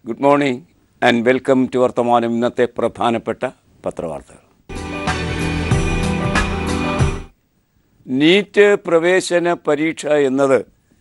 good morning and welcome to Varthamanam ഇന്നത്തെ പ്രധാനപ്പെട്ട പത്രവാർത്തകൾ NEET പ്രവേശന പരീക്ഷ എന്നത്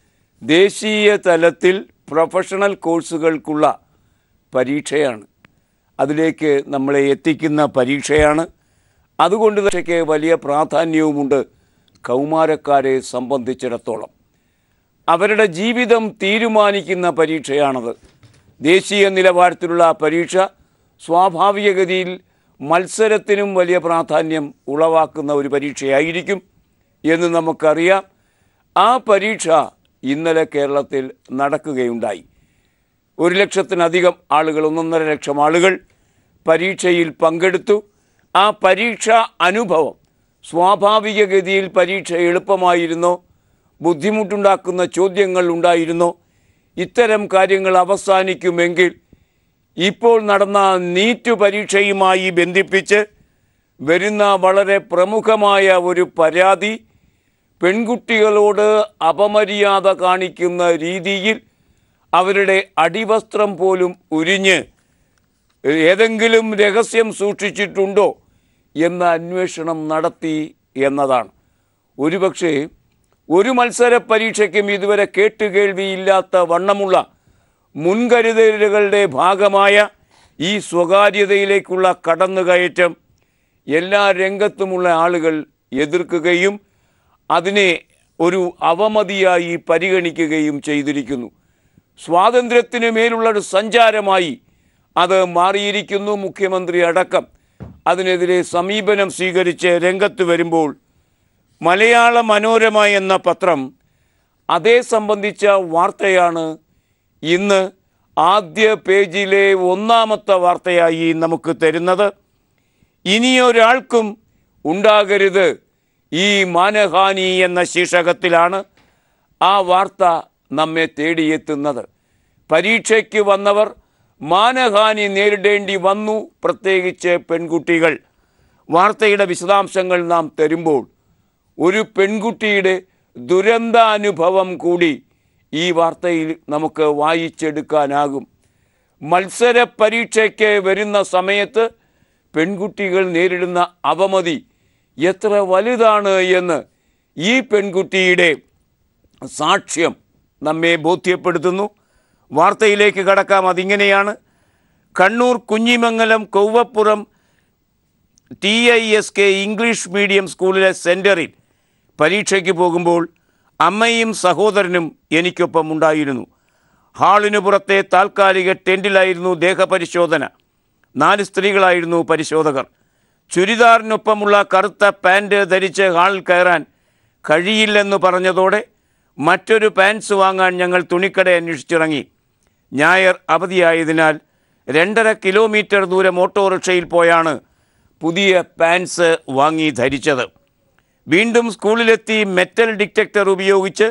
ദേശീയ തലത്തിൽ പ്രൊഫഷണൽ കോഴ്സുകൾക്കുള്ള പരീക്ഷയാണ് അതിലേക്ക് നമ്മളെ എത്തിക്കുന്ന പരീക്ഷയാണ് അതുകൊണ്ട് തന്നെ വലിയ പ്രാധാന്യവുമുണ്ട് കൗമാരക്കാരെ സംബന്ധിച്ചിടത്തോളം അവരുടെ ജീവിതം തീരുമാനിക്കുന്ന പരീക്ഷയാണത് ദേശീയ നിലവാരത്തിലുള്ള പരീക്ഷ സ്വാഭാവികഗതിയിൽ മത്സരത്തിനും വലിയ പ്രാധാന്യം ഉളവാക്കുന്ന ഒരു പരീക്ഷയായിരിക്കും എന്ന് നമുക്കറിയാം ആ പരീക്ഷ ഇന്നലെ കേരളത്തിൽ നടക്കുകയുണ്ടായി ഒരു ലക്ഷത്തിലധികം ആളുകൾ ഒന്നൊന്നര ലക്ഷം ആളുകൾ പരീക്ഷയിൽ പങ്കെടുത്തു ആ പരീക്ഷ അനുഭവം സ്വാഭാവികഗതിയിൽ പരീക്ഷ എളുപ്പമായിരുന്നോ ബുദ്ധിമുട്ടുണ്ടാക്കുന്ന ചോദ്യങ്ങൾ ഉണ്ടായിരുന്നോ ഇത്തരം കാര്യങ്ങൾ അവസാനിക്കുമെങ്കിൽ ഇപ്പോൾ നടന്ന നീറ്റ് പരീക്ഷയുമായി ബന്ധിപ്പിച്ച് വരുന്ന വളരെ പ്രമുഖമായ ഒരു പരാതി പെൺകുട്ടികളോട് അപമര്യാദ കാണിക്കുന്ന രീതിയിൽ അവരുടെ അടിവസ്ത്രം പോലും ഉരിഞ്ഞ് ഏതെങ്കിലും രഹസ്യം സൂക്ഷിച്ചിട്ടുണ്ടോ എന്ന അന്വേഷണം നടത്തി എന്നതാണ് ഒരുപക്ഷേ ഒരു മത്സര പരീക്ഷയ്ക്കും ഇതുവരെ കേട്ടുകേൾവിയില്ലാത്ത വണ്ണമുള്ള മുൻകരുതലുകളുടെ ഭാഗമായ ഈ സ്വകാര്യതയിലേക്കുള്ള കടന്നുകയറ്റം എല്ലാ രംഗത്തുമുള്ള ആളുകൾ എതിർക്കുകയും അതിനെ ഒരു അവമതിയായി പരിഗണിക്കുകയും ചെയ്തിരിക്കുന്നു സ്വാതന്ത്ര്യത്തിന് മേലുള്ള ഒരു സഞ്ചാരമായി അത് മാറിയിരിക്കുന്നു മുഖ്യമന്ത്രി അടക്കം അതിനെതിരെ സമീപനം സ്വീകരിച്ച് രംഗത്ത് വരുമ്പോൾ മലയാള മനോരമ എന്ന പത്രം അതേ സംബന്ധിച്ച വാർത്തയാണ് ഇന്ന് ആദ്യ പേജിലെ ഒന്നാമത്തെ വാർത്തയായി നമുക്ക് തരുന്നത് ഇനിയൊരാൾക്കും ഉണ്ടാകരുത് ഈ മാനഹാനി എന്ന ശീർഷകത്തിലാണ് ആ വാർത്ത നമ്മെ തേടിയെത്തുന്നത് പരീക്ഷയ്ക്ക് വന്നവർ മാനഹാനി നേരിടേണ്ടി വന്നു പ്രത്യേകിച്ച് പെൺകുട്ടികൾ വാർത്തയുടെ വിശദാംശങ്ങൾ നാം തരുമ്പോൾ ഒരു പെൺകുട്ടിയുടെ ദുരന്താനുഭവം കൂടി ഈ വാർത്തയിൽ നമുക്ക് വായിച്ചെടുക്കാനാകും മത്സര പരീക്ഷയ്ക്ക് വരുന്ന സമയത്ത് പെൺകുട്ടികൾ നേരിടുന്ന അവമതി എത്ര വലുതാണ് എന്ന് ഈ പെൺകുട്ടിയുടെ സാക്ഷ്യം നമ്മെ ബോധ്യപ്പെടുത്തുന്നു വാർത്തയിലേക്ക് കടക്കാം അതിങ്ങനെയാണ് Kannur Kunhimangalam Kovvappuram T I S K English medium സ്കൂളിലെ സെൻറ്ററിൽ പരീക്ഷയ്ക്ക് പോകുമ്പോൾ അമ്മയും സഹോദരനും എനിക്കൊപ്പം ഉണ്ടായിരുന്നു ഹാളിനു പുറത്തെ താൽക്കാലിക ടെൻറ്റിലായിരുന്നു ദേഹപരിശോധന നാല് സ്ത്രീകളായിരുന്നു പരിശോധകർ ചുരിദാറിനൊപ്പമുള്ള കറുത്ത പാൻറ് ധരിച്ച് ഹാളിൽ കയറാൻ കഴിയില്ലെന്ന് പറഞ്ഞതോടെ മറ്റൊരു പാൻസ് വാങ്ങാൻ ഞങ്ങൾ തുണിക്കട അന്വേഷിച്ചിറങ്ങി ഞായർ അവധിയായതിനാൽ രണ്ടര കിലോമീറ്റർ ദൂരം ഓട്ടോറിക്ഷയിൽ പോയാണ് പുതിയ പാൻസ് വാങ്ങി ധരിച്ചത് വീണ്ടും സ്കൂളിലെത്തി മെറ്റൽ ഡിറ്റക്ടർ ഉപയോഗിച്ച്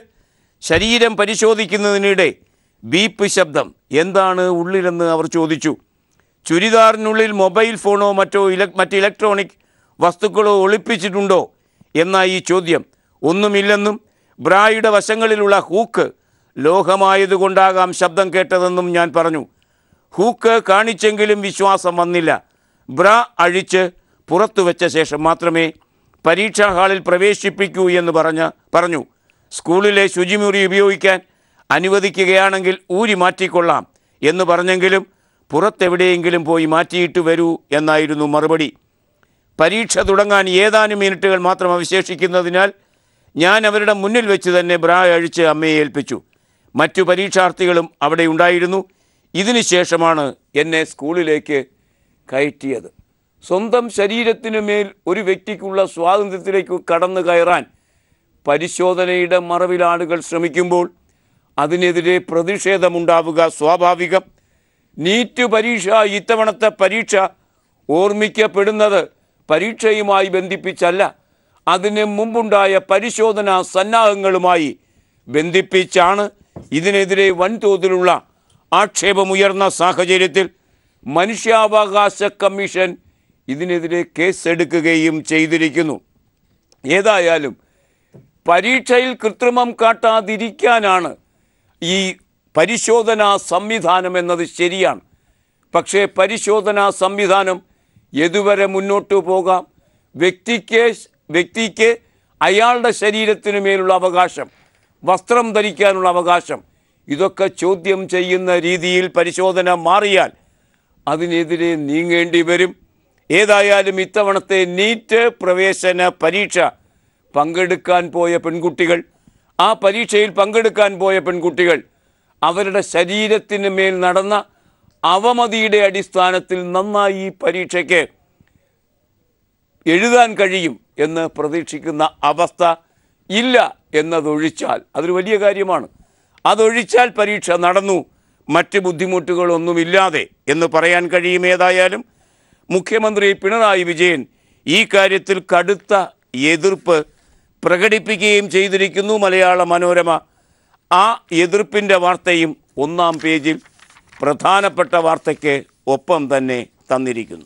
ശരീരം പരിശോധിക്കുന്നതിനിടെ ബീപ്പ് ശബ്ദം എന്താണ് ഉള്ളിലെന്ന് അവർ ചോദിച്ചു ചുരിദാറിനുള്ളിൽ മൊബൈൽ ഫോണോ മറ്റോ ഇല മറ്റ് ഇലക്ട്രോണിക് വസ്തുക്കളോ ഒളിപ്പിച്ചിട്ടുണ്ടോ എന്ന ഈ ചോദ്യം ഒന്നുമില്ലെന്നും ബ്രായുടെ വശങ്ങളിലുള്ള ഹൂക്ക് ലോഹമായതുകൊണ്ടാകാം ശബ്ദം കേട്ടതെന്നും ഞാൻ പറഞ്ഞു ഹൂക്ക് കാണിച്ചെങ്കിലും വിശ്വാസം വന്നില്ല ബ്ര അഴിച്ച് പുറത്തു വെച്ച ശേഷം മാത്രമേ പരീക്ഷാ ഹാളിൽ പ്രവേശിപ്പിക്കൂ എന്ന് പറഞ്ഞ പറഞ്ഞു സ്കൂളിലെ ശുചിമുറി ഉപയോഗിക്കാൻ അനുവദിക്കുകയാണെങ്കിൽ ഊരി മാറ്റിക്കൊള്ളാം എന്ന് പറഞ്ഞെങ്കിലും പുറത്തെവിടെയെങ്കിലും പോയി മാറ്റിയിട്ട് വരൂ എന്നായിരുന്നു മറുപടി പരീക്ഷ തുടങ്ങാൻ ഏതാനും മിനിറ്റുകൾ മാത്രം അവശേഷിക്കുന്നതിനാൽ ഞാൻ അവരുടെ മുന്നിൽ വെച്ച് തന്നെ ബ്രാ അഴിച്ച് അമ്മയെ ഏൽപ്പിച്ചു മറ്റു പരീക്ഷാർത്ഥികളും അവിടെ ഉണ്ടായിരുന്നു ഇതിനു ശേഷമാണ് എന്നെ സ്കൂളിലേക്ക് കയറ്റിയത് സ്വന്തം ശരീരത്തിനു മേൽ ഒരു വ്യക്തിക്കുള്ള സ്വാതന്ത്ര്യത്തിലേക്ക് കടന്നു കയറാൻ പരിശോധനയുടെ മറവിൽ ആളുകൾ ശ്രമിക്കുമ്പോൾ അതിനെതിരെ പ്രതിഷേധമുണ്ടാവുക സ്വാഭാവികം നീറ്റ് പരീക്ഷ ഇത്തവണത്തെ പരീക്ഷ ഓർമ്മിക്കപ്പെടുന്നത് പരീക്ഷയുമായി ബന്ധിപ്പിച്ചല്ല അതിന് മുമ്പുണ്ടായ പരിശോധനാ സന്നാഹങ്ങളുമായി ബന്ധിപ്പിച്ചാണ് ഇതിനെതിരെ വൻതോതിലുള്ള ആക്ഷേപമുയർന്ന സാഹചര്യത്തിൽ മനുഷ്യാവകാശ കമ്മീഷൻ ഇതിനെതിരെ കേസെടുക്കുകയും ചെയ്തിരിക്കുന്നു ഏതായാലും പരീക്ഷയിൽ കൃത്രിമം കാട്ടാതിരിക്കാനാണ് ഈ പരിശോധനാ സംവിധാനം എന്നത് ശരിയാണ് പക്ഷേ പരിശോധനാ സംവിധാനം എതുവരെ മുന്നോട്ട് പോകാം വ്യക്തിക്ക് വ്യക്തിക്ക് അയാളുടെ ശരീരത്തിന് മേലുള്ള അവകാശം വസ്ത്രം ധരിക്കാനുള്ള അവകാശം ഇതൊക്കെ ചോദ്യം ചെയ്യുന്ന രീതിയിൽ പരിശോധന മാറിയാൽ അതിനെതിരെ നീങ്ങേണ്ടി വരും ഏതായാലും ഇത്തവണത്തെ നീറ്റ് പ്രവേശന പരീക്ഷ പങ്കെടുക്കാൻ പോയ പെൺകുട്ടികൾ ആ പരീക്ഷയിൽ പങ്കെടുക്കാൻ പോയ പെൺകുട്ടികൾ അവരുടെ ശരീരത്തിന് മേൽ നടന്ന അവമതിയുടെ അടിസ്ഥാനത്തിൽ നന്നായി ഈ പരീക്ഷയ്ക്ക് എഴുതാൻ കഴിയും എന്ന് പ്രതീക്ഷിക്കുന്ന അവസ്ഥ ഇല്ല എന്നതൊഴിച്ചാൽ അതൊരു വലിയ കാര്യമാണ് അതൊഴിച്ചാൽ പരീക്ഷ നടന്നു മറ്റ് ബുദ്ധിമുട്ടുകളൊന്നുമില്ലാതെ എന്ന് പറയാൻ കഴിയും ഏതായാലും മുഖ്യമന്ത്രി പിണറായി വിജയൻ ഈ കാര്യത്തിൽ കടുത്ത എതിർപ്പ് പ്രകടിപ്പിക്കുകയും ചെയ്തിരിക്കുന്നു മലയാള മനോരമ ആ എതിർപ്പിൻ്റെ വാർത്തയും ഒന്നാം പേജിൽ പ്രധാനപ്പെട്ട വാർത്തയ്ക്ക് ഒപ്പം തന്നെ തന്നിരിക്കുന്നു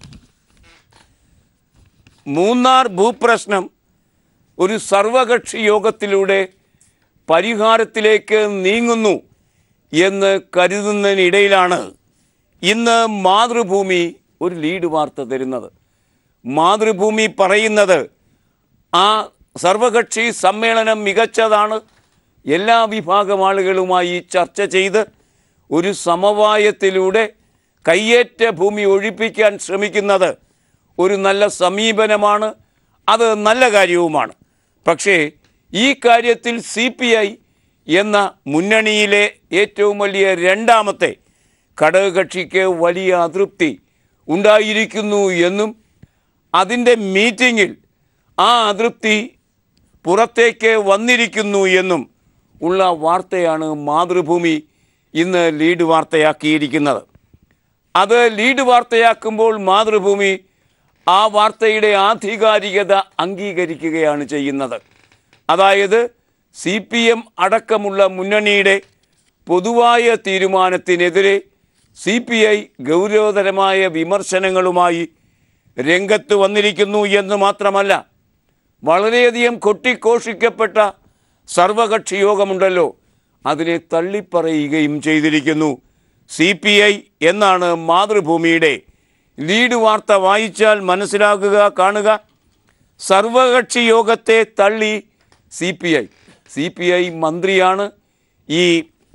മൂന്നാർ ഭൂപ്രശ്നം ഒരു സർവകക്ഷി യോഗത്തിലൂടെ പരിഹാരത്തിലേക്ക് നീങ്ങുന്നു എന്ന് കരുതുന്നതിനിടയിലാണ് ഇന്ന് മാതൃഭൂമി ഒരു ലീഡ് വാർത്ത തരുന്നത് മാതൃഭൂമി പറയുന്നത് ആ സർവകക്ഷി സമ്മേളനം മികച്ചതാണ് എല്ലാ വിഭാഗം ആളുകളുമായി ചർച്ച ചെയ്ത് ഒരു സമവായത്തിലൂടെ കയ്യേറ്റ ഭൂമി ഒഴിപ്പിക്കാൻ ശ്രമിക്കുന്നത് ഒരു നല്ല സമീപനമാണ് അത് നല്ല കാര്യവുമാണ് പക്ഷേ ഈ കാര്യത്തിൽ സി പി ഐ എന്ന മുന്നണിയിലെ ഏറ്റവും വലിയ രണ്ടാമത്തെ ഘടകകക്ഷിക്ക് വലിയ അതൃപ്തി ഉണ്ടായിരിക്കുന്നു എന്നും അതിൻ്റെ മീറ്റിങ്ങിൽ ആ അതൃപ്തി പുറത്തേക്ക് വന്നിരിക്കുന്നു എന്നും ഉള്ള വാർത്തയാണ് മാതൃഭൂമി ഇന്ന് ലീഡ് വാർത്തയാക്കിയിരിക്കുന്നത് അത് ലീഡ് വാർത്തയാക്കുമ്പോൾ മാതൃഭൂമി ആ വാർത്തയുടെ ആധികാരികത അംഗീകരിക്കുകയാണ് ചെയ്യുന്നത് അതായത് സി പി എം അടക്കമുള്ള മുന്നണിയുടെ പൊതുവായ തീരുമാനത്തിനെതിരെ സി പി ഐ ഗൗരവതരമായ വിമർശനങ്ങളുമായി രംഗത്ത് വന്നിരിക്കുന്നു എന്ന് മാത്രമല്ല വളരെയധികം കൊട്ടിഘോഷിക്കപ്പെട്ട സർവകക്ഷി യോഗമുണ്ടല്ലോ അതിനെ തള്ളിപ്പറയുകയും ചെയ്തിരിക്കുന്നു സി പി ഐ എന്നാണ് മാതൃഭൂമിയുടെ ലീഡ് വാർത്ത വായിച്ചാൽ മനസ്സിലാക്കുക കാണുക സർവകക്ഷി യോഗത്തെ തള്ളി C P I C P I മന്ത്രിയാണ് ഈ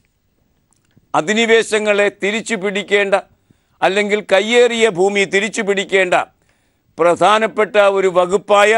അധിനിവേശങ്ങളെ തിരിച്ചു പിടിക്കേണ്ട അല്ലെങ്കിൽ കയ്യേറിയ ഭൂമി തിരിച്ചു പിടിക്കേണ്ട പ്രധാനപ്പെട്ട ഒരു വകുപ്പായ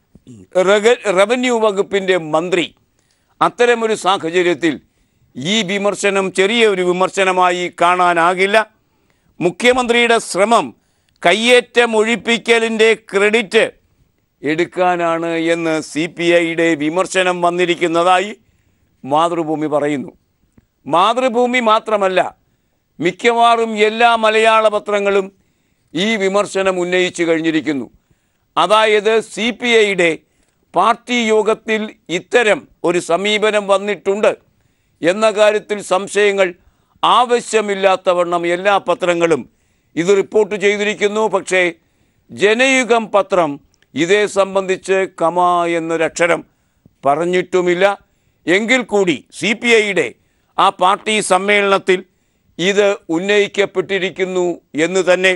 റഗ- റവന്യൂ വകുപ്പിൻ്റെ മന്ത്രി അത്തരമൊരു സാഹചര്യത്തിൽ ഈ വിമർശനം ചെറിയ ഒരു വിമർശനമായി കാണാനാകില്ല മുഖ്യമന്ത്രിയുടെ ശ്രമം കയ്യേറ്റം ഒഴിപ്പിക്കലിൻ്റെ ക്രെഡിറ്റ് എടുക്കാനാണ് എന്ന് സി പി ഐയുടെ വിമർശനം വന്നിരിക്കുന്നതായി മാതൃഭൂമി പറയുന്നു മാതൃഭൂമി മാത്രമല്ല മിക്കവാറും എല്ലാ മലയാള പത്രങ്ങളും ഈ വിമർശനം ഉന്നയിച്ചു കഴിഞ്ഞിരിക്കുന്നു അതായത് സി പി ഐയുടെ പാർട്ടി യോഗത്തിൽ ഇത്തരം ഒരു സമീപനം വന്നിട്ടുണ്ട് എന്ന കാര്യത്തിൽ സംശയങ്ങൾ ആവശ്യമില്ലാത്തവണ്ണം എല്ലാ പത്രങ്ങളും ഇത് റിപ്പോർട്ട് ചെയ്തിരിക്കുന്നു പക്ഷേ ജനയുഗം പത്രം ഇതേ സംബന്ധിച്ച് കമ എന്നൊരക്ഷരം പറഞ്ഞിട്ടുമില്ല എങ്കിൽ കൂടി സി പി ഐയുടെ ആ പാർട്ടി സമ്മേളനത്തിൽ ഇത് ഉന്നയിക്കപ്പെട്ടിരിക്കുന്നു എന്ന് തന്നെ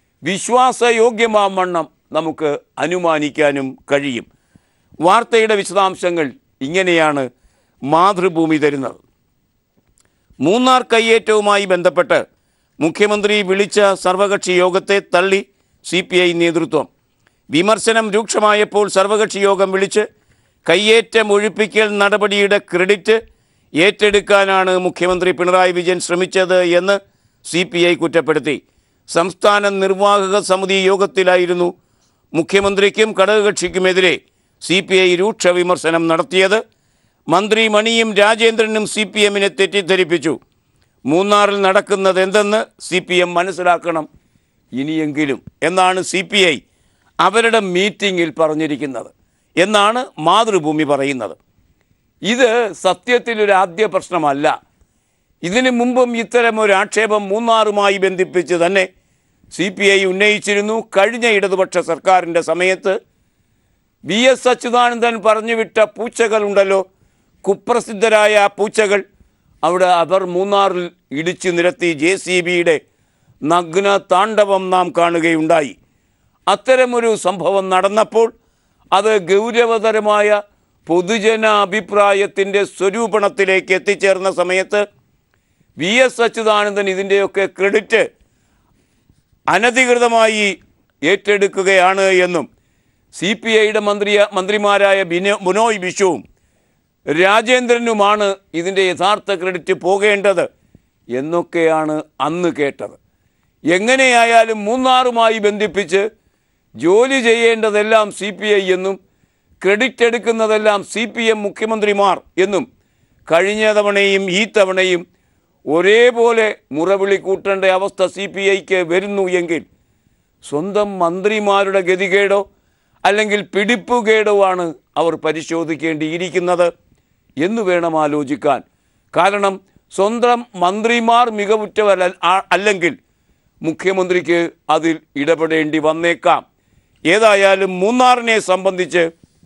വിശ്വാസയോഗ്യമാവണ്ണം നമുക്ക് അനുമാനിക്കാനും കഴിയും വാർത്തയുടെ വിശദാംശങ്ങൾ ഇങ്ങനെയാണ് മാതൃഭൂമി തരുന്നത് മൂന്നാർ കയ്യേറ്റവുമായി ബന്ധപ്പെട്ട് മുഖ്യമന്ത്രി വിളിച്ച സർവകക്ഷി യോഗത്തെ തള്ളി സി പി ഐ നേതൃത്വം വിമർശനം രൂക്ഷമായപ്പോൾ സർവകക്ഷി യോഗം വിളിച്ച് കയ്യേറ്റം ഒഴിപ്പിക്കൽ നടപടിയുടെ ക്രെഡിറ്റ് ഏറ്റെടുക്കാനാണ് മുഖ്യമന്ത്രി പിണറായി വിജയൻ ശ്രമിച്ചത് എന്ന് സി പി ഐ കുറ്റപ്പെടുത്തി സംസ്ഥാന നിർവാഹക സമിതി യോഗത്തിലായിരുന്നു മുഖ്യമന്ത്രിക്കും ഘടകകക്ഷിക്കുമെതിരെ സി പി ഐ രൂക്ഷ വിമർശനം നടത്തിയത് മന്ത്രി മണിയും രാജേന്ദ്രനും സി പി എമ്മിനെ തെറ്റിദ്ധരിപ്പിച്ചു മൂന്നാറിൽ നടക്കുന്നത് എന്തെന്ന് സി പി എം മനസ്സിലാക്കണം ഇനിയെങ്കിലും എന്നാണ് സി പി ഐ അവരുടെ മീറ്റിങ്ങിൽ പറഞ്ഞിരിക്കുന്നത് എന്നാണ് മാതൃഭൂമി പറയുന്നത് ഇത് സത്യത്തിൽ ഒരു ആദ്യ പ്രശ്നമല്ല ഇതിനു മുമ്പും ഇത്തരം ഒരു ആക്ഷേപം മൂന്നാറുമായി ബന്ധിപ്പിച്ച് തന്നെ സി പി ഐ ഉന്നയിച്ചിരുന്നു കഴിഞ്ഞ ഇടതുപക്ഷ സർക്കാരിൻ്റെ സമയത്ത് വി എസ് അച്യുതാനന്ദൻ പറഞ്ഞുവിട്ട പൂച്ചകളുണ്ടല്ലോ കുപ്രസിദ്ധരായ ആ പൂച്ചകൾ അവിടെ അവർ മൂന്നാറിൽ ഇടിച്ചു നിരത്തി ജെ സി ബിയുടെ നഗ്ന താണ്ഡവം നാം കാണുകയുണ്ടായി അത്തരമൊരു സംഭവം നടന്നപ്പോൾ അത് ഗൗരവതരമായ പൊതുജന അഭിപ്രായത്തിൻ്റെ സ്വരൂപണത്തിലേക്ക് എത്തിച്ചേർന്ന സമയത്ത് വി എസ് അച്യുതാനന്ദൻ ഇതിൻ്റെയൊക്കെ ക്രെഡിറ്റ് അനധികൃതമായി ഏറ്റെടുക്കുകയാണ് എന്നും സി പി ഐയുടെ മന്ത്രി മന്ത്രിമാരായ ബിനോ ബിനോയ് വിശ്വവും രാജേന്ദ്രനുമാണ് ഇതിൻ്റെ യഥാർത്ഥ ക്രെഡിറ്റ് പോകേണ്ടത് എന്നൊക്കെയാണ് അന്ന് കേട്ടത് എങ്ങനെയായാലും മൂന്നാറുമായി ബന്ധിപ്പിച്ച് ജോലി ചെയ്യേണ്ടതെല്ലാം സി പി ഐ എന്നും ക്രെഡിറ്റ് എടുക്കുന്നതെല്ലാം സി പി എം മുഖ്യമന്ത്രിമാർ എന്നും കഴിഞ്ഞ തവണയും ഈ തവണയും ഒരേപോലെ മുറവിളി കൂട്ടേണ്ട അവസ്ഥ സി പി ഐക്ക് വരുന്നു എങ്കിൽ സ്വന്തം മന്ത്രിമാരുടെ ഗതികേടോ അല്ലെങ്കിൽ പിടിപ്പുകേടോ ആണ് അവർ പരിശോധിക്കേണ്ടിയിരിക്കുന്നത് എന്ന് വേണം ആലോചിക്കാൻ കാരണം സ്വന്തം മന്ത്രിമാർ മികവുറ്റവര ആ- അല്ലെങ്കിൽ മുഖ്യമന്ത്രിക്ക് അതിൽ ഇടപെടേണ്ടി വന്നേക്കാം ഏതായാലും മൂന്നാറിനെ സംബന്ധിച്ച്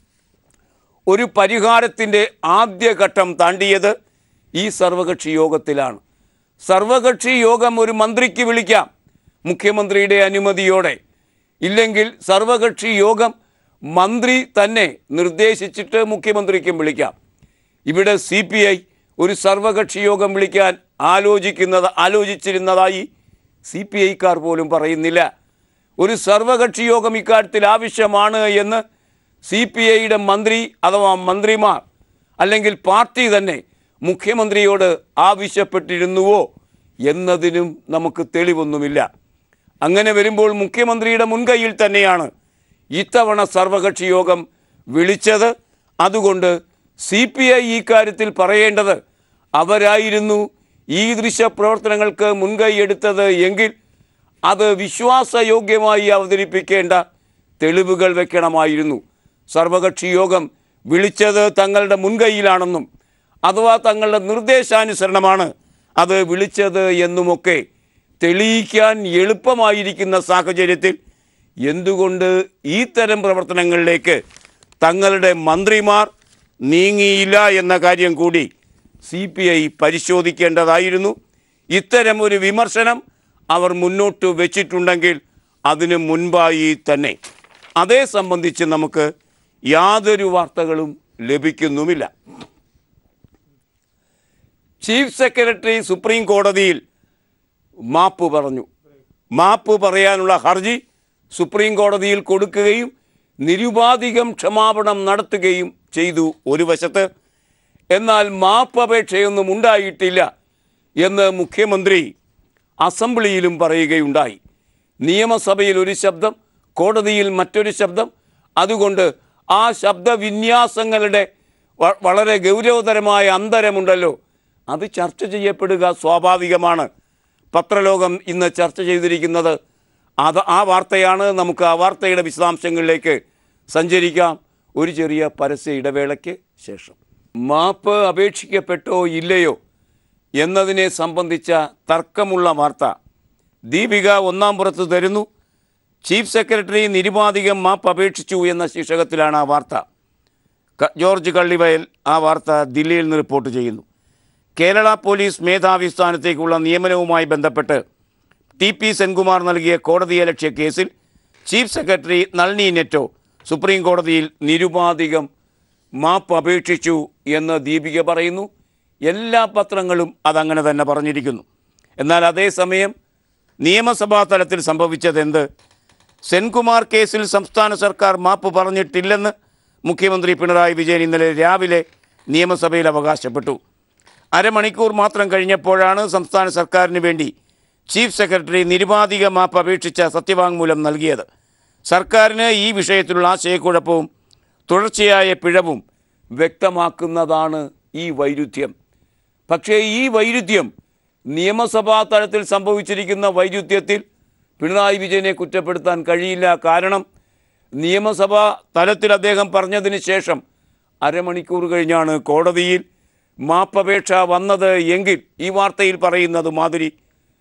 ഒരു പരിഹാരത്തിൻ്റെ ആദ്യഘട്ടം താണ്ടിയത് ഈ സർവകക്ഷി യോഗത്തിലാണ് സർവകക്ഷി യോഗം ഒരു മന്ത്രിക്ക് വിളിക്കാം മുഖ്യമന്ത്രിയുടെ അനുമതിയോടെ ഇല്ലെങ്കിൽ സർവകക്ഷി യോഗം മന്ത്രി തന്നെ നിർദ്ദേശിച്ചിട്ട് മുഖ്യമന്ത്രിക്കും വിളിക്കാം ഇവിടെ സി പി ഐ ഒരു സർവകക്ഷി യോഗം വിളിക്കാൻ ആലോചിക്കുന്നത് ആലോചിച്ചിരുന്നതായി സി പി ഐക്കാർ പോലും പറയുന്നില്ല ഒരു സർവകക്ഷി യോഗം ഇക്കാര്യത്തിൽ ആവശ്യമാണ് എന്ന് സി പി ഐയുടെ മന്ത്രി അഥവാ മന്ത്രിമാർ അല്ലെങ്കിൽ പാർട്ടി തന്നെ മുഖ്യമന്ത്രിയോട് ആവശ്യപ്പെട്ടിരുന്നുവോ എന്നതിനും നമുക്ക് തെളിവൊന്നുമില്ല അങ്ങനെ വരുമ്പോൾ മുഖ്യമന്ത്രിയുടെ മുൻകൈയിൽ തന്നെയാണ് ഇത്തവണ സർവകക്ഷി യോഗം വിളിച്ചത് അതുകൊണ്ട് സി പി ഐ ഈ കാര്യത്തിൽ പറയേണ്ടത് അവരായിരുന്നു ഈ ദൃശ്യപ്രവർത്തനങ്ങൾക്ക് മുൻകൈ എടുത്തത് എങ്കിൽ അത് വിശ്വാസയോഗ്യമായി അവതരിപ്പിക്കേണ്ട തെളിവുകൾ വെക്കണമായിരുന്നു സർവകക്ഷി യോഗം വിളിച്ചത് തങ്ങളുടെ മുൻകൈയിലാണെന്നും അഥവാ തങ്ങളുടെ നിർദ്ദേശാനുസരണമാണ് അത് വിളിച്ചത് എന്നുമൊക്കെ തെളിയിക്കാൻ എളുപ്പമായിരിക്കുന്ന സാഹചര്യത്തിൽ എന്തുകൊണ്ട് ഈ തരം പ്രവർത്തനങ്ങളിലേക്ക് തങ്ങളുടെ മന്ത്രിമാർ നീങ്ങിയില്ല എന്ന കാര്യം കൂടി സി പി ഐ പരിശോധിക്കേണ്ടതായിരുന്നു ഇത്തരം ഒരു വിമർശനം അവർ മുന്നോട്ട് വെച്ചിട്ടുണ്ടെങ്കിൽ അതിന് മുൻപായി തന്നെ അതേ സംബന്ധിച്ച് നമുക്ക് യാതൊരു വാർത്തകളും ലഭിക്കുന്നുമില്ല ചീഫ് സെക്രട്ടറി സുപ്രീം കോടതിയിൽ മാപ്പ് പറഞ്ഞു മാപ്പ് പറയാനുള്ള ഹർജി സുപ്രീം കോടതിയിൽ കൊടുക്കുകയും നിരുപാധികം ക്ഷമാപണം നടത്തുകയും ചെയ്തു ഒരു വശത്ത് എന്നാൽ മാപ്പ് അപേക്ഷയൊന്നും ഉണ്ടായിട്ടില്ല എന്ന് മുഖ്യമന്ത്രി അസംബ്ലിയിലും പറയുകയുണ്ടായി നിയമസഭയിൽ ഒരു ശബ്ദം കോടതിയിൽ മറ്റൊരു ശബ്ദം അതുകൊണ്ട് ആ ശബ്ദവിന്യാസങ്ങളുടെ വ- വളരെ ഗൗരവതരമായ അന്തരമുണ്ടല്ലോ അത് ചർച്ച ചെയ്യപ്പെടുക സ്വാഭാവികമാണ് പത്രലോകം ഇന്ന് ചർച്ച ചെയ്തിരിക്കുന്നത് അത് ആ വാർത്തയാണ് നമുക്ക് ആ വാർത്തയുടെ വിശദാംശങ്ങളിലേക്ക് സഞ്ചരിക്കാം ഒരു ചെറിയ പരസ്യ ഇടവേളയ്ക്ക് ശേഷം മാപ്പ് അപേക്ഷിക്കപ്പെട്ടോ ഇല്ലയോ എന്നതിനെ സംബന്ധിച്ച തർക്കമുള്ള വാർത്ത ദീപിക ഒന്നാം പുറത്ത് തരുന്നു ചീഫ് സെക്രട്ടറി നിരുപാധികം മാപ്പ് അപേക്ഷിച്ചു എന്ന ശീർഷകത്തിലാണ് ആ വാർത്ത ക- ജോർജ് കള്ളിവയൽ ആ വാർത്ത ദില്ലിയിൽ നിന്ന് റിപ്പോർട്ട് ചെയ്യുന്നു കേരള പോലീസ് മേധാവി സ്ഥാനത്തേക്കുള്ള നിയമനവുമായി ബന്ധപ്പെട്ട് ടി പി സെൻകുമാർ നൽകിയ കോടതിയലക്ഷ്യ കേസിൽ chief secretary Nalini Netto supreme കോടതിയിൽ നിരുപാധികം മാപ്പ് അപേക്ഷിച്ചു എന്ന് ദീപിക പറയുന്നു എല്ലാ പത്രങ്ങളും അതങ്ങനെ തന്നെ പറഞ്ഞിരിക്കുന്നു എന്നാൽ അതേസമയം നിയമസഭാ തലത്തിൽ സംഭവിച്ചതെന്ത് സെൻകുമാർ കേസിൽ സംസ്ഥാന സർക്കാർ മാപ്പ് പറഞ്ഞിട്ടില്ലെന്ന് മുഖ്യമന്ത്രി പിണറായി വിജയൻ ഇന്നലെ രാവിലെ നിയമസഭയിൽ അവകാശപ്പെട്ടു അരമണിക്കൂർ മാത്രം കഴിഞ്ഞപ്പോഴാണ് സംസ്ഥാന സർക്കാരിന് വേണ്ടി ചീഫ് സെക്രട്ടറി നിരുപാധിക മാപ്പ് അപേക്ഷിച്ച സത്യവാങ്മൂലം നൽകിയത് സർക്കാരിന് ഈ വിഷയത്തിലുള്ള ആശയക്കുഴപ്പവും തുടർച്ചയായ പിഴവും വ്യക്തമാക്കുന്നതാണ് ഈ വൈരുദ്ധ്യം പക്ഷേ ഈ വൈരുദ്ധ്യം നിയമസഭാ തലത്തിൽ സംഭവിച്ചിരിക്കുന്ന വൈരുദ്ധ്യത്തിൽ പിണറായി വിജയനെ കുറ്റപ്പെടുത്താൻ കഴിയില്ല കാരണം നിയമസഭാ തലത്തിൽ അദ്ദേഹം പറഞ്ഞതിന് ശേഷം അരമണിക്കൂർ കഴിഞ്ഞാണ് കോടതിയിൽ മാപ്പപേക്ഷ വന്നത് എങ്കിൽ ഈ വാർത്തയിൽ പറയുന്നത് മാതിരി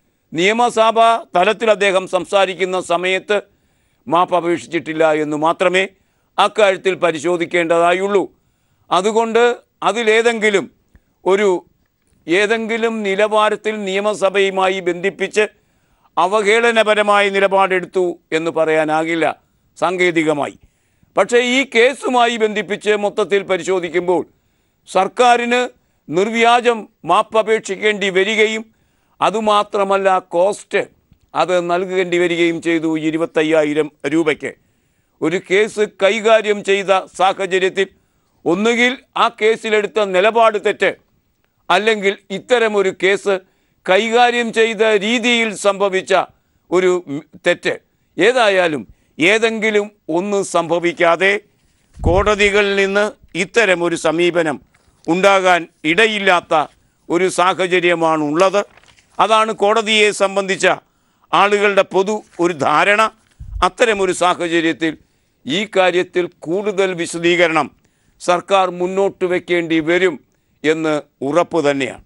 നിയമസഭാ തലത്തിൽ അദ്ദേഹം സംസാരിക്കുന്ന സമയത്ത് മാപ്പ് അപേക്ഷിച്ചിട്ടില്ല എന്ന് മാത്രമേ അക്കാര്യത്തിൽ പരിശോധിക്കേണ്ടതായുള്ളൂ അതുകൊണ്ട് അതിലേതെങ്കിലും ഒരു ഏതെങ്കിലും നിലവാരത്തിൽ നിയമസഭയുമായി ബന്ധിപ്പിച്ച് അവഹേളനപരമായ നിലപാടെടുത്തു എന്ന് പറയാനാകില്ല സാങ്കേതികമായി പക്ഷേ ഈ കേസുമായി ബന്ധിപ്പിച്ച് മൊത്തത്തിൽ പരിശോധിക്കുമ്പോൾ സർക്കാരിന് നിർവ്യാജം മാപ്പപേക്ഷിക്കേണ്ടി വരികയും അതുമാത്രമല്ല കോസ്റ്റ് അത് നൽകേണ്ടി വരികയും ചെയ്തു ഇരുപത്തയ്യായിരം രൂപയ്ക്ക് ഒരു കേസ് കൈകാര്യം ചെയ്ത സാഹചര്യത്തിൽ ഒന്നുകിൽ ആ കേസിലെടുത്ത നിലപാട് തെറ്റ് അല്ലെങ്കിൽ ഇത്തരമൊരു കേസ് കൈകാര്യം ചെയ്ത രീതിയിൽ സംഭവിച്ച ഒരു ഉം, തെറ്റ് ഏതായാലും ഏതെങ്കിലും ഒന്ന് സംഭവിക്കാതെ കോടതികളിൽ നിന്ന് ഇത്തരമൊരു സമീപനം ഉണ്ടാകാൻ ഇടയില്ലാത്ത ഒരു സാഹചര്യമാണ് ഉള്ളത് അതാണ് കോടതിയെ സംബന്ധിച്ച ആളുകളുടെ പൊതു ഒരു ധാരണ അത്തരമൊരു സാഹചര്യത്തിൽ ഈ കാര്യത്തിൽ കൂടുതൽ വിശദീകരണം സർക്കാർ മുന്നോട്ട് വയ്ക്കേണ്ടി വരും എന്ന് ഉറപ്പ് തന്നെയാണ്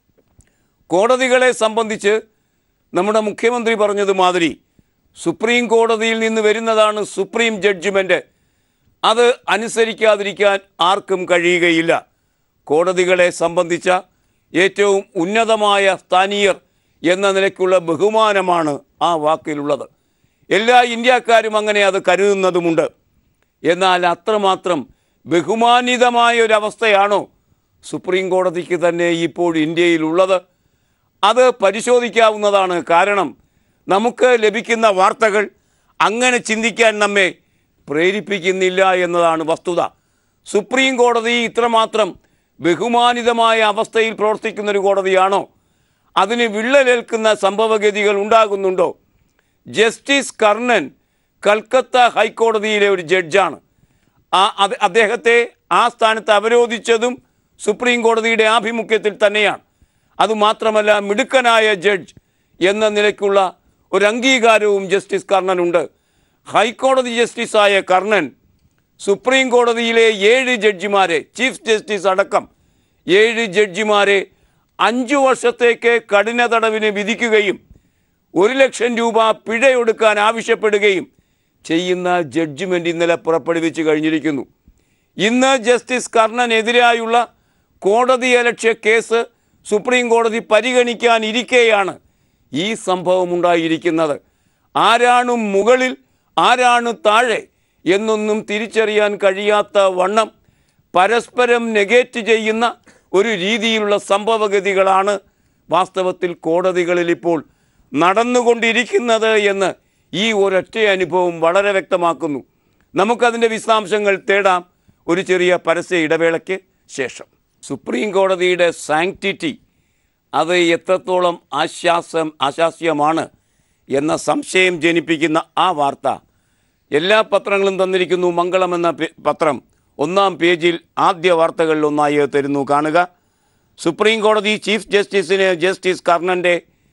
കോടതികളെ സംബന്ധിച്ച് നമ്മുടെ മുഖ്യമന്ത്രി പറഞ്ഞത് മാതിരി സുപ്രീം കോടതിയിൽ നിന്ന് വരുന്നതാണ് സുപ്രീം ജഡ്ജ്മെൻറ്റ് അത് അനുസരിക്കാതിരിക്കാൻ ആർക്കും കഴിയുകയില്ല കോടതികളെ സംബന്ധിച്ച ഏറ്റവും ഉന്നതമായ സ്ഥാനീയർ എന്ന നിലയ്ക്കുള്ള ബഹുമാനമാണ് ആ വാക്കിലുള്ളത് എല്ലാ ഇന്ത്യക്കാരും അങ്ങനെ അത് കരുതുന്നതുമുണ്ട് എന്നാൽ അത്രമാത്രം ബഹുമാനിതമായ ഒരവസ്ഥയാണോ സുപ്രീം കോടതിക്ക് തന്നെ ഇപ്പോൾ ഇന്ത്യയിലുള്ളത് അത് പരിശോധിക്കാവുന്നതാണ് കാരണം നമുക്ക് ലഭിക്കുന്ന വാർത്തകൾ അങ്ങനെ ചിന്തിക്കാൻ നമ്മെ പ്രേരിപ്പിക്കുന്നില്ല എന്നതാണ് വസ്തുത സുപ്രീം കോടതി ഇത്രമാത്രം ബഹുമാനിതമായ അവസ്ഥയിൽ പ്രവർത്തിക്കുന്ന ഒരു കോടതിയാണോ അതിന് വിള്ളലേൽക്കുന്ന സംഭവഗതികൾ ഉണ്ടാകുന്നുണ്ടോ ജസ്റ്റിസ് കർണൻ കൽക്കത്ത ഹൈക്കോടതിയിലെ ഒരു ജഡ്ജാണ് ആ അത് അദ്ദേഹത്തെ ആ സ്ഥാനത്ത് അവരോധിച്ചതും സുപ്രീം കോടതിയുടെ ആഭിമുഖ്യത്തിൽ തന്നെയാണ് അതുമാത്രമല്ല മിടുക്കനായ ജഡ്ജ് എന്ന നിലയ്ക്കുള്ള ഒരു അംഗീകാരവും ജസ്റ്റിസ് കർണനുണ്ട് ഹൈക്കോടതി ജസ്റ്റിസായ കർണൻ സുപ്രീം കോടതിയിലെ ഏഴ് ജഡ്ജിമാരെ ചീഫ് ജസ്റ്റിസ് അടക്കം ഏഴ് ജഡ്ജിമാരെ അഞ്ചു വർഷത്തേക്ക് കഠിന തടവിന് വിധിക്കുകയും ഒരു ലക്ഷം രൂപ പിഴയൊടുക്കാൻ ആവശ്യപ്പെടുകയും ചെയ്യുന്ന ജഡ്ജിമെൻ്റ് ഇന്നലെ പുറപ്പെടുവിച്ചു കഴിഞ്ഞിരിക്കുന്നു ഇന്ന് ജസ്റ്റിസ് കർണനെതിരായുള്ള കോടതി അലക്ഷ്യ കേസ് സുപ്രീം കോടതി പരിഗണിക്കാനിരിക്കെയാണ് ഈ സംഭവം ഉണ്ടായിരിക്കുന്നത് ആരാണ് മുകളിൽ ആരാണ് താഴെ എന്നൊന്നും തിരിച്ചറിയാൻ കഴിയാത്ത വണ്ണം പരസ്പരം നെഗേറ്റ് ചെയ്യുന്ന ഒരു രീതിയിലുള്ള സംഭവഗതികളാണ് വാസ്തവത്തിൽ കോടതികളിൽ ഇപ്പോൾ നടന്നുകൊണ്ടിരിക്കുന്നത് എന്ന് ഈ ഒരൊറ്റ അനുഭവം വളരെ വ്യക്തമാക്കുന്നു നമുക്കതിൻ്റെ വിശദാംശങ്ങൾ തേടാം ഒരു ചെറിയ പരസ്യ ഇടവേളയ്ക്ക് ശേഷം സുപ്രീം കോടതിയുടെ സാങ്ക്ടിറ്റി അത് എത്രത്തോളം ആശ്വാസം ആശാസ്യമാണ് എന്ന സംശയം ജനിപ്പിക്കുന്ന ആ വാർത്ത എല്ലാ പത്രങ്ങളും തന്നിരിക്കുന്നു മംഗളം എന്ന പേ- പത്രം ഒന്നാം പേജിൽ ആദ്യ വാർത്തകളിൽ ഒന്നായി തരുന്നു കാണുക സുപ്രീം കോടതി ചീഫ് ജസ്റ്റിസിന് ജസ്റ്റിസ് കർണൻ്റെ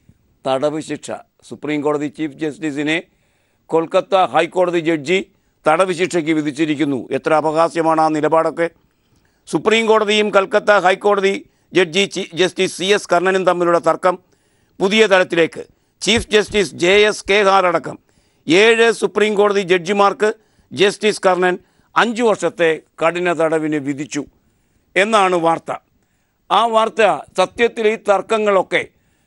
തടവ് ശിക്ഷ സുപ്രീം കോടതി ചീഫ് ജസ്റ്റിസിനെ കൊൽക്കത്ത ഹൈക്കോടതി ജഡ്ജി തടവ് ശിക്ഷയ്ക്ക് വിധിച്ചിരിക്കുന്നു എത്ര അപഹാസ്യമാണ് ആ നിലപാടൊക്കെ സുപ്രീം കോടതിയും കൽക്കത്ത ഹൈക്കോടതി ജഡ്ജി ചീ- ജസ്റ്റിസ് സി എസ് കർണനും തമ്മിലുള്ള തർക്കം പുതിയ തലത്തിലേക്ക് chief justice J S Khehar അടക്കം ഏഴ് സുപ്രീം കോടതി ജഡ്ജിമാർക്ക് ജസ്റ്റിസ് കർണൻ അഞ്ചു വർഷത്തെ കഠിന തടവിന് വിധിച്ചു എന്നാണ് വാർത്ത ആ വാർത്ത സത്യത്തിൽ ഈ തർക്കങ്ങളൊക്കെ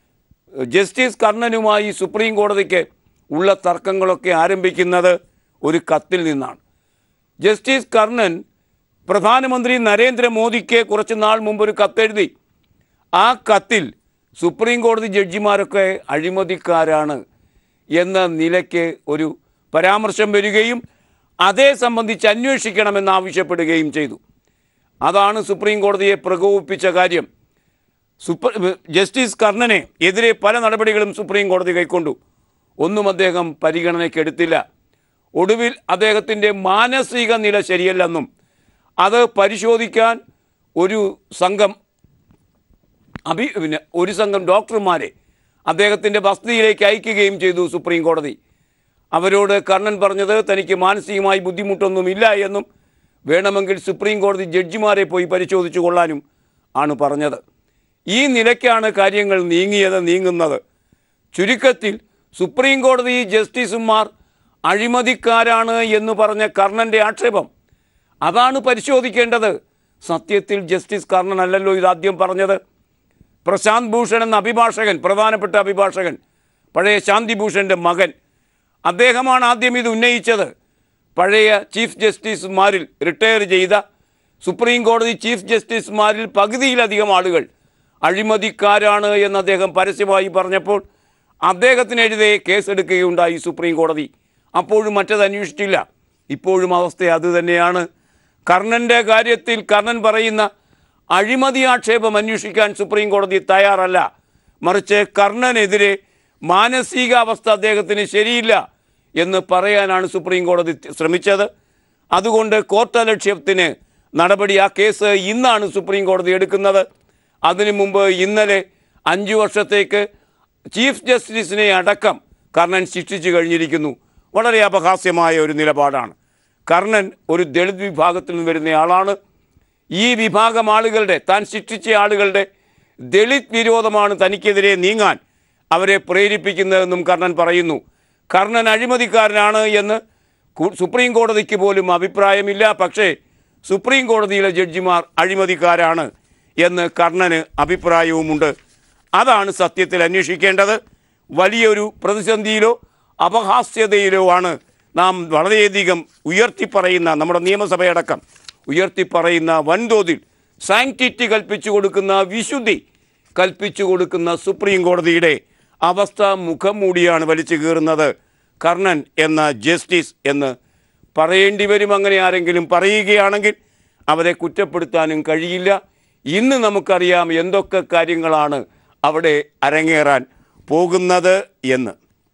ജസ്റ്റിസ് കർണനുമായി സുപ്രീം കോടതിക്ക് ഉള്ള തർക്കങ്ങളൊക്കെ ആരംഭിക്കുന്നത് ഒരു കത്തിൽ നിന്നാണ് ജസ്റ്റിസ് കർണൻ പ്രധാനമന്ത്രി നരേന്ദ്രമോദിക്ക് കുറച്ച് നാൾ മുമ്പ് ഒരു കത്തെഴുതി ആ കത്തിൽ സുപ്രീം കോടതി ജഡ്ജിമാരൊക്കെ അഴിമതിക്കാരാണ് എന്ന നിലയ്ക്ക് ഒരു പരാമർശം വരികയും അതേ സംബന്ധിച്ച് അന്വേഷിക്കണമെന്ന് ആവശ്യപ്പെടുകയും ചെയ്തു അതാണ് സുപ്രീം കോടതിയെ പ്രകോപിപ്പിച്ച കാര്യം സുപ്ര ജസ്റ്റിസ് കർണനെ എതിരെ പല നടപടികളും സുപ്രീം കോടതി കൈക്കൊണ്ടു ഒന്നും അദ്ദേഹം പരിഗണനയ്ക്കെടുത്തില്ല ഒടുവിൽ അദ്ദേഹത്തിൻ്റെ മാനസിക നില ശരിയല്ലെന്നും അത് പരിശോധിക്കാൻ ഒരു സംഘം അഭി പിന്നെ ഒരു സംഘം ഡോക്ടർമാരെ അദ്ദേഹത്തിൻ്റെ വസതിയിലേക്ക് അയക്കുകയും ചെയ്തു സുപ്രീം കോടതി അവരോട് കർണൻ പറഞ്ഞത് തനിക്ക് മാനസികമായി ബുദ്ധിമുട്ടൊന്നുമില്ല എന്നും വേണമെങ്കിൽ സുപ്രീം കോടതി ജഡ്ജിമാരെ പോയി പരിശോധിച്ചു കൊള്ളാനും ആണ് പറഞ്ഞത് ഈ നിലയ്ക്കാണ് കാര്യങ്ങൾ നീങ്ങിയത് നീങ്ങുന്നത് ചുരുക്കത്തിൽ സുപ്രീം കോടതി ജസ്റ്റിസുമാർ അഴിമതിക്കാരാണ് എന്ന് പറഞ്ഞ കർണൻ്റെ ആക്ഷേപം അതാണ് പരിശോധിക്കേണ്ടത് സത്യത്തിൽ ജസ്റ്റിസ് കർണൻ അല്ലല്ലോ ഇതാദ്യം പറഞ്ഞത് പ്രശാന്ത് ഭൂഷൺ എന്ന അഭിഭാഷകൻ പ്രധാനപ്പെട്ട അഭിഭാഷകൻ പഴയ ശാന്തിഭൂഷൻ്റെ മകൻ അദ്ദേഹമാണ് ആദ്യം ഇത് ഉന്നയിച്ചത് പഴയ ചീഫ് ജസ്റ്റിസുമാരിൽ റിട്ടയർ ചെയ്ത സുപ്രീം കോടതി ചീഫ് ജസ്റ്റിസുമാരിൽ പകുതിയിലധികം ആളുകൾ അഴിമതിക്കാരാണ് എന്ന് അദ്ദേഹം പരസ്യമായി പറഞ്ഞപ്പോൾ അദ്ദേഹത്തിനെതിരെ കേസെടുക്കുകയുണ്ടായി സുപ്രീം കോടതി അപ്പോഴും മറ്റത് അന്വേഷിച്ചില്ല ഇപ്പോഴും അവസ്ഥ അതുതന്നെയാണ് കർണൻ്റെ കാര്യത്തിൽ കർണൻ പറയുന്ന അഴിമതി ആക്ഷേപം അന്വേഷിക്കാൻ സുപ്രീം കോടതി തയ്യാറല്ല മറിച്ച് കർണനെതിരെ മാനസികാവസ്ഥ അദ്ദേഹത്തിന് ശരിയില്ല എന്ന് പറയാനാണ് സുപ്രീം കോടതി ശ്രമിച്ചത് അതുകൊണ്ട് കോർട്ടലക്ഷ്യത്തിന് നടപടി ആ കേസ് ഇന്നാണ് സുപ്രീം കോടതി എടുക്കുന്നത് അതിനു മുമ്പ് ഇന്നലെ അഞ്ചു വർഷത്തേക്ക് ചീഫ് ജസ്റ്റിസിനെ അടക്കം കർണൻ ശിക്ഷിച്ചു കഴിഞ്ഞിരിക്കുന്നു വളരെ അപഹാസ്യമായ ഒരു നിലപാടാണ് കർണൻ ഒരു ദളിത് വിഭാഗത്തിൽ നിന്ന് വരുന്ന ആളാണ് ഈ വിഭാഗം ആളുകളുടെ താൻ ശിക്ഷിച്ച ആളുകളുടെ ദളിത് വിരോധമാണ് തനിക്കെതിരെ നീങ്ങാൻ അവരെ പ്രേരിപ്പിക്കുന്നതെന്നും കർണൻ പറയുന്നു കർണൻ അഴിമതിക്കാരനാണ് എന്ന് കു- സുപ്രീം കോടതിക്ക് പോലും അഭിപ്രായമില്ല പക്ഷേ സുപ്രീം കോടതിയിലെ ജഡ്ജിമാർ അഴിമതിക്കാരാണ് എന്ന് കർണന് അഭിപ്രായവുമുണ്ട് അതാണ് സത്യത്തിൽ അന്വേഷിക്കേണ്ടത് വലിയൊരു പ്രതിസന്ധിയിലോ അപഹാസ്യതയിലോ ആണ് നാം വളരെയധികം ഉയർത്തിപ്പറയുന്ന നമ്മുടെ നിയമസഭയടക്കം ഉയർത്തിപ്പറയുന്ന വൻതോതിൽ സാങ്ക്ടിറ്റി കൽപ്പിച്ചു കൊടുക്കുന്ന വിശുദ്ധി കൽപ്പിച്ചു കൊടുക്കുന്ന സുപ്രീം കോടതിയുടെ അവസ്ഥ മുഖം മൂടിയാണ് വലിച്ചു കീറുന്നത് കർണൻ എന്ന ജസ്റ്റിസ് എന്ന് പറയേണ്ടി വരും അങ്ങനെ ആരെങ്കിലും പറയുകയാണെങ്കിൽ അവരെ കുറ്റപ്പെടുത്താനും കഴിയില്ല ഇന്ന് നമുക്കറിയാം എന്തൊക്കെ കാര്യങ്ങളാണ് അവിടെ അരങ്ങേറാൻ പോകുന്നത് എന്ന്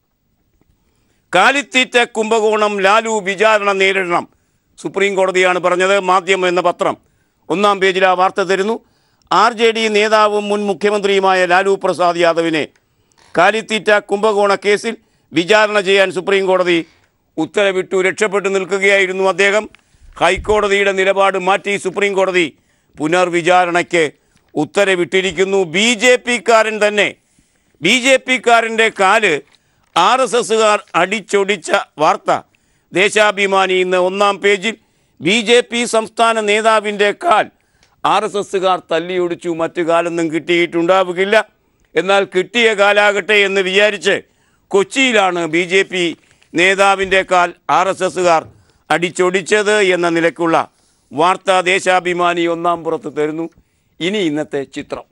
കാലിത്തീറ്റ കുംഭകോണം ലാലു വിചാരണ നേരിടണം സുപ്രീം കോടതിയാണ് പറഞ്ഞത് മാധ്യമം എന്ന പത്രം ഒന്നാം പേജിൽ ആ വാർത്ത തരുന്നു ആർ ജെ ഡി നേതാവും മുൻ മുഖ്യമന്ത്രിയുമായ ലാലു പ്രസാദ് യാദവിനെ കാലിത്തീറ്റ കുംഭകോണ കേസിൽ വിചാരണ ചെയ്യാൻ സുപ്രീം കോടതി ഉത്തരവിട്ടു രക്ഷപ്പെട്ടു നിൽക്കുകയായിരുന്നു അദ്ദേഹം ഹൈക്കോടതിയുടെ നിലപാട് മാറ്റി സുപ്രീം കോടതി പുനർവിചാരണയ്ക്ക് ഉത്തരവിട്ടിരിക്കുന്നു ബി ജെ പിക്കാരൻ തന്നെ ബി ജെ പിക്കാരൻ്റെ കാല് ആർ എസ് എസുകാർ അടിച്ചൊടിച്ച വാർത്ത ദേശാഭിമാനി ഇന്ന് ഒന്നാം പേജിൽ ബി ജെ പി സംസ്ഥാന നേതാവിൻ്റെ കാൽ ആർ എസ് എസുകാർ തല്ലിയൊടിച്ചു മറ്റു കാലൊന്നും കിട്ടിയിട്ടുണ്ടാവുകയില്ല എന്നാൽ കിട്ടിയ കാലാകട്ടെ എന്ന് വിചാരിച്ച് കൊച്ചിയിലാണ് ബി ജെ പി നേതാവിൻ്റെ കാൽ ആർ എസ് എസുകാർ അടിച്ചൊടിച്ചത് എന്ന നിലയ്ക്കുള്ള വാർത്ത ദേശാഭിമാനി ഒന്നാം പുറത്ത് തരുന്നു ഇനി ഇന്നത്തെ ചിത്രം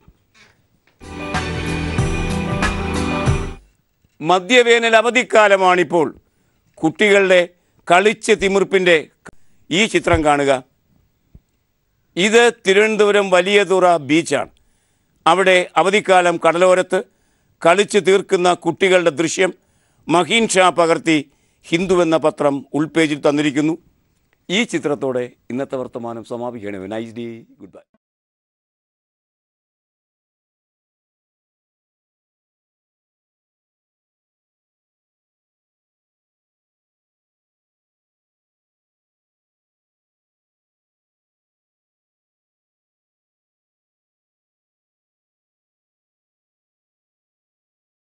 മദ്യവേനൽ അവധിക്കാലമാണിപ്പോൾ കുട്ടികളുടെ കളിച്ച് തിമിർപ്പിൻ്റെ ഈ ചിത്രം കാണുക ഇത് തിരുവനന്തപുരം വലിയതുറ ബീച്ചാണ് അവിടെ അവധിക്കാലം കടലോരത്ത് കളിച്ച് തീർക്കുന്ന കുട്ടികളുടെ ദൃശ്യം മഹീൻ ഷാ പകർത്തി ഹിന്ദു എന്ന പത്രം ഉൾപേജിൽ തന്നിരിക്കുന്നു ഈ ചിത്രത്തോടെ ഇന്നത്തെ വർത്തമാനം സമാപിക്കണമേ നൈസ് ഡേ ഗുഡ് ബൈ